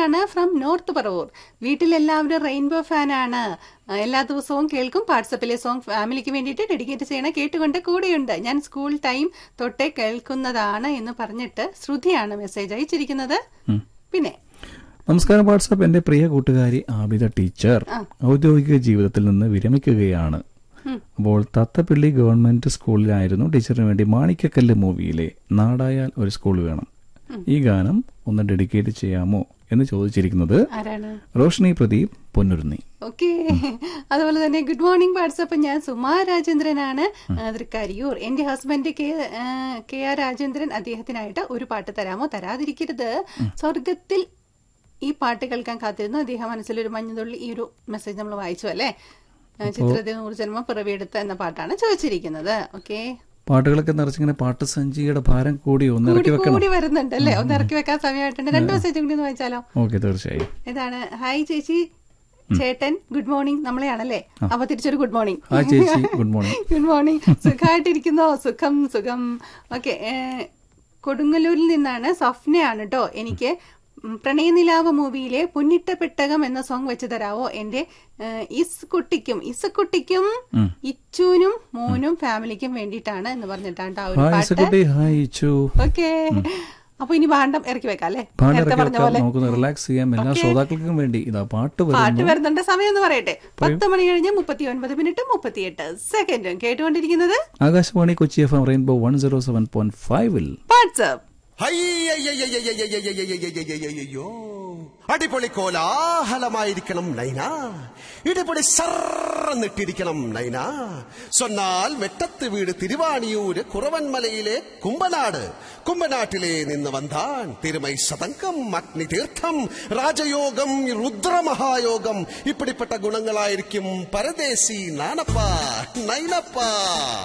ആണ് from north Paravur വീട്ടിലെല്ലാവരും rainbow ഫാനാണ് എല്ലാ ദിവസവും കേൾക്കും വാട്സപ്പിലെ സോങ് ഫാമിലിക്ക് വേണ്ടിയിട്ട് ഡെഡിക്കേറ്റ് ചെയ്യണ കേട്ടുകൊണ്ട് കൂടെയുണ്ട് ഞാൻ സ്കൂൾ ടൈം തൊട്ടേ കേൾക്കുന്നതാണ് എന്ന് പറഞ്ഞിട്ട് ശ്രുതിയാണ് മെസ്സേജ് അയച്ചിരിക്കുന്നത് പിന്നെ നമസ്കാരം വാട്സാപ്പ് എന്റെ പ്രിയ കൂട്ടുകാരി ആബിദ ടീച്ചർ ഔദ്യോഗിക ജീവിതത്തിൽ നിന്ന് വിരമിക്കുകയാണ് അപ്പോൾ തത്തപ്പിള്ളി ഗവൺമെന്റ് സ്കൂളിലായിരുന്നു ടീച്ചറിന് വേണ്ടി മാണിക്കക്കല്ല് മൂവിയിലെ നാടായാൽ ഒരു സ്കൂൾ വേണം ഈ ഗാനം ഒന്ന് ഡെഡിക്കേറ്റ് ചെയ്യാമോ എന്ന് ചോദിച്ചിരിക്കുന്നത് ആരാണ് റോഷ്നി പ്രദീപ് പൊന്നുരുന്നി ഓക്കെ അതുപോലെ തന്നെ ഗുഡ് മോർണിംഗ് വാട്സപ്പ് ഞാൻ സുമാ രാജേന്ദ്രനാണ് ആ, തൃക്കരിയൂർ എന്റെ ഹസ്ബൻഡ് കെ ആ, കെ ആർ രാജേന്ദ്രൻ അദ്ദേഹത്തിനായിട്ട് ഒരു പാട്ട് തരാമോ തരാതിരിക്കരുത് സ്വർഗത്തിൽ ഈ പാട്ട് കേൾക്കാൻ കാത്തിരുന്നു അദ്ദേഹം മനസ്സിലൊരു മഞ്ഞുതുള്ളി ഈ ഒരു മെസ്സേജ് നമ്മൾ വായിച്ചു അല്ലേ ആ, ചിത്രത്തിൽ നൂറ് ജന്മം പിറവിയെടുത്ത എന്ന പാട്ടാണ് ചോദിച്ചിരിക്കുന്നത് ഓക്കെ പാട്ടുകളൊക്കെ നിറച്ചിങ്ങനെ പാട്ട് സഞ്ചിയുടെ ഭാരം കൂടി ഒന്ന് ഇറക്കി കൂടി വെക്കണം കൂടി വരുന്നുണ്ട് അല്ലേ ഒന്ന് ഇറക്കി വെക്കാൻ സമയമായിട്ടുണ്ട് രണ്ട് മെസ്സേജ് കൂടി ഒന്ന് വായിച്ചാലോ ഓക്കെ തീർച്ചയായും ഇതാണ് ഹായ് ചേച്ചി ചേട്ടൻ ഗുഡ് മോർണിംഗ് നമ്മളെയാണല്ലേ അപ്പൊ തിരിച്ചൊരു ഗുഡ് മോർണിംഗ് ആ ചേച്ചി ഗുഡ് മോർണിംഗ് ഗുഡ് മോർണിംഗ് സുഖമായിട്ടിരിക്കുന്നോ സുഖം സുഖം ഓക്കെ കൊടുങ്ങല്ലൂരിൽ നിന്നാണ് സഫ്നയാണ് കേട്ടോ എനിക്ക് ഉം, പ്രണയനിലാവ് മൂവിയിലെ പുന്നിട്ട പെട്ടകം എന്ന സോങ് വെച്ച് തരാവോ എന്റെ ഏഹ്, ഇസ് കുട്ടിക്കും ഇസ് കുട്ടിക്കും ഇച്ചൂനും മോനും ഫാമിലിക്കും വേണ്ടിയിട്ടാണ് എന്ന് പറഞ്ഞിട്ടാണ് ട്ടോ ആ ഒരു ഹായ് പാട്ട് സക്കുട്ടി ഹായ് ഇച്ചു ഓക്കെ അപ്പൊ ഇനി ഭാണ്ഡം ഇറക്കി വെക്കാം അല്ലേ പാട്ട് നേരത്തെ ഇറക്കി പറഞ്ഞ വെക്കാം പോലെ നമുക്കൊന്ന് റിലാക്സ് ചെയ്യാം എല്ലാ ശ്രോതാക്കൾക്കും വേണ്ടി ഇതാ പാട്ട് പാട്ട് വരുന്നു വരുന്നുണ്ട് സമയം എന്ന് പറയട്ടെ പത്ത് മണി കഴിഞ്ഞ് മുപ്പത്തി ഒൻപത് മിനിറ്റ് മുപ്പത്തിയെട്ട് സെക്കൻഡും കേട്ടുകൊണ്ടിരിക്കുന്നത് Akashvani Kochi F M rainbow one zero seven point ഫൈവിൽ വാട്സ്ആപ്പ് ഹയ്യയ്യയ്യയ്യയ്യയ്യയ്യയ്യയ്യയ്യയ്യയ്യയ്യോ. അടിപൊളി കോലാഹലമായിരിക്കണം നൈന ഇടിപൊളി സർന്നിട്ടിരിക്കണം നൈന സൊന്നാൽ വെട്ടത്ത് വീട് തിരുവാണിയൂര് കുറവൻമലയിലെ കുമ്പനാട് കുമ്പനാട്ടിലെ നിന്ന് വന്താൻ തിരുമൈ സതങ്കം അഗ്നി തീർത്ഥം രാജയോഗം രുദ്രമഹായോഗം ഇപ്പിടിപ്പെട്ട ഗുണങ്ങളായിരിക്കും പരദേശി നാനപ്പ നൈനപ്പ